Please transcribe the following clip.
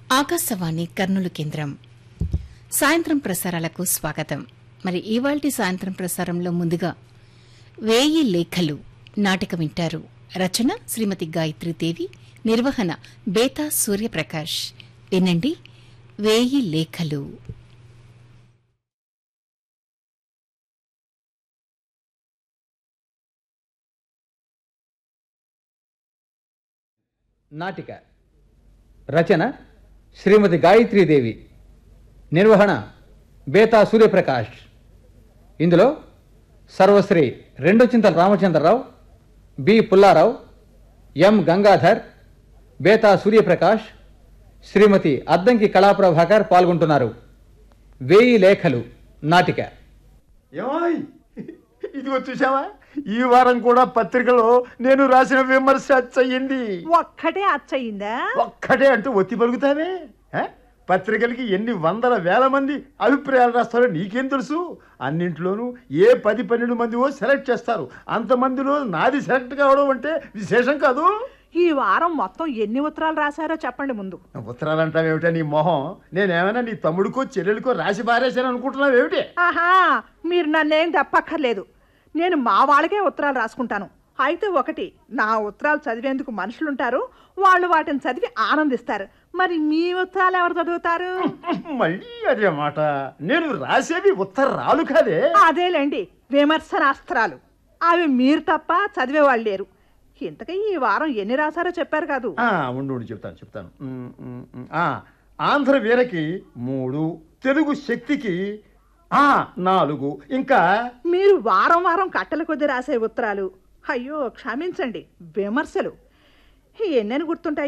ఆకాశవాణి కర్నూలు కేంద్రం సాయంత్రం ప్రసారాలకు స్వాగతం మరి ఇవాల్టి సాయంత్రం ప్రసారంలో ముందుగా వేయి లేఖలు నాటక వింటారు రచన శ్రీమతి గాయత్రీదేవి నిర్వహణ బేతా సూర్యప్రకాష్ వినండి వేయి లేఖలు నాటిక రచన శ్రీమతి గాయత్రీదేవి నిర్వహణ బేతా సూర్యప్రకాష్ ఇందులో సర్వశ్రీ రెండు చింతల రామచంద్రరావు బి పుల్లారావు ఎం గంగాధర్ బేతా సూర్యప్రకాష్ శ్రీమతి అద్దంకి కళాప్రభాకర్ పాల్గొంటున్నారు వేయి లేఖలు నాటిక ఏమాయ్ ఇదిగో చూసావా ఈ వారం కూడా పత్రికలో నేను రాసిన విమర్శ అచ్చయింది ఒక్కటే అచ్చయిందా ఒక్కటే అంటూ ఒత్తి పలుకుతావే హ? పత్రికలకి ఎన్ని వందల వేల మంది అభిప్రాయాలు రాస్తారో నీకేం తెలుసు అన్నింట్లోనూ ఏ పది పన్నెండు మందివో సెలెక్ట్ చేస్తారు అంతమందిలో నాది సెలెక్ట్ కావడం అంటే విశేషం కాదు ఈ వారం మొత్తం ఎన్ని ఉత్తరాలు రాశారో చెప్పండి ముందు ఉత్తరాలు అంటావేమిటా నీ మొహం నేనేమైనా నీ తమ్ముడికో చెల్లెలికో రాసి పారేశాను అనుకుంటున్నావేమిటి ఆహా మీరు నన్నేం తప్పక్కర్లేదు నేను మా వాళ్ళకే ఉత్తరాలు రాసుకుంటాను అయితే ఒకటి నా ఉత్తరాలు చదివేందుకు మనుషులుంటారు వాళ్ళు వాటిని చదివి ఆనందిస్తారు మరి మీ ఉత్తరాలు ఎవరు చదువుతారు మళ్ళీ అదే మాట నేను రాసేవి ఉత్తరాలు కాదే అదేలేండి విమర్శనాస్త్రాలు అవి మీరు తప్ప చదివేవాళ్ళు లేరు ఇంతకీ ఈ వారం ఎన్ని రాశారో చెప్పారు కాదు ఆ, ఉండు ఉండు చెప్తాను చెప్తాను ఉమ్, ఉమ్, ఉమ్. ఆ, ఆంధ్ర వీరకి మూడు తెలుగు శక్తికి ఆ నాలుగు ఇంకా మీరు వారం వారం కట్టల కొద్ది రాసే ఉత్తరాలు అయ్యో క్షమించండి విమర్శలు ఎన్నెన్ని గుర్తుంటాయి